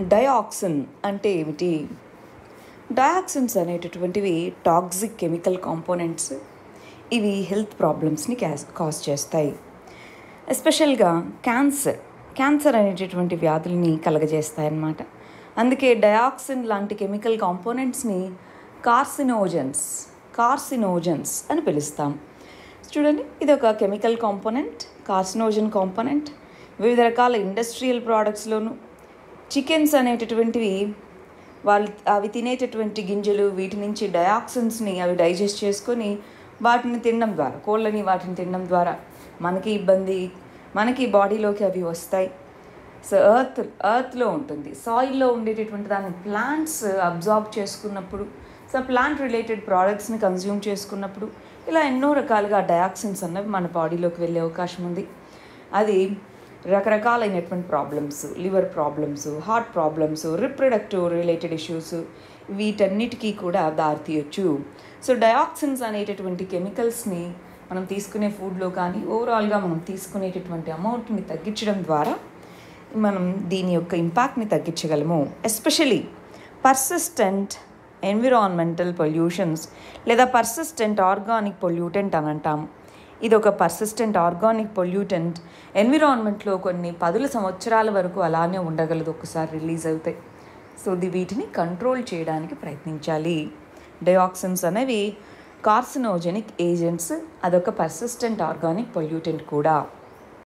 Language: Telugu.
డయాక్సిన్ అంటే ఏమిటి డయాక్సిన్స్ అనేటటువంటివి టాక్సిక్ కెమికల్ కాంపోనెంట్స్ ఇవి హెల్త్ ప్రాబ్లమ్స్ని క్యాస్ కాజ్ చేస్తాయి ఎస్పెషల్గా క్యాన్సర్ క్యాన్సర్ అనేటటువంటి వ్యాధుల్ని కలగజేస్తాయన్నమాట అందుకే డయాక్సిన్ లాంటి కెమికల్ కాంపోనెంట్స్ని కార్సినోజన్స్ కార్సినోజన్స్ అని పిలుస్తాం చూడండి ఇది ఒక కెమికల్ కాంపోనెంట్ కార్సినోజన్ కాంపోనెంట్ వివిధ రకాల ఇండస్ట్రియల్ ప్రోడక్ట్స్లోను చికెన్స్ అనేటటువంటివి వాళ్ళు అవి తినేటటువంటి గింజలు వీటి నుంచి డయాక్సిన్స్ని అవి డైజెస్ట్ చేసుకొని వాటిని తినడం ద్వారా కోళ్ళని వాటిని తినడం ద్వారా మనకి ఇబ్బంది మనకి బాడీలోకి అవి వస్తాయి సో ఎర్త్ ఎర్త్లో ఉంటుంది సాయిల్లో ఉండేటటువంటి దాన్ని ప్లాంట్స్ అబ్జార్బ్ చేసుకున్నప్పుడు సో ప్లాంట్ రిలేటెడ్ ప్రోడక్ట్స్ని కన్జ్యూమ్ చేసుకున్నప్పుడు ఇలా ఎన్నో రకాలుగా డయాక్సిన్స్ అన్నవి మన బాడీలోకి వెళ్ళే అవకాశం ఉంది అది రకరకాలైనటువంటి problems liver problems heart problems reproductive related issues వీటన్నిటికీ కూడా దారితీయొచ్చు సో డయాక్సిన్స్ అనేటటువంటి కెమికల్స్ని మనం తీసుకునే ఫుడ్లో కానీ ఓవరాల్గా మనం తీసుకునేటటువంటి అమౌంట్ని తగ్గించడం ద్వారా మనం దీని యొక్క ఇంపాక్ట్ని తగ్గించగలము ఎస్పెషలీ పర్సిస్టెంట్ ఎన్విరాన్మెంటల్ పొల్యూషన్స్ లేదా పర్సిస్టెంట్ ఆర్గానిక్ పొల్యూటెంట్ అని అంటాము ఇది ఒక పర్సిస్టెంట్ ఆర్గానిక్ పొల్యూటెంట్ ఎన్విరాన్మెంట్లో కొన్ని పదుల సంవత్సరాల వరకు అలానే ఉండగలదు ఒకసారి రిలీజ్ అవుతాయి సో ది వీటిని కంట్రోల్ చేయడానికి ప్రయత్నించాలి డయాక్సిన్స్ అనేవి కార్సినోజెనిక్ ఏజెంట్స్ అదొక పర్సిస్టెంట్ ఆర్గానిక్ పొల్యూటెంట్ కూడా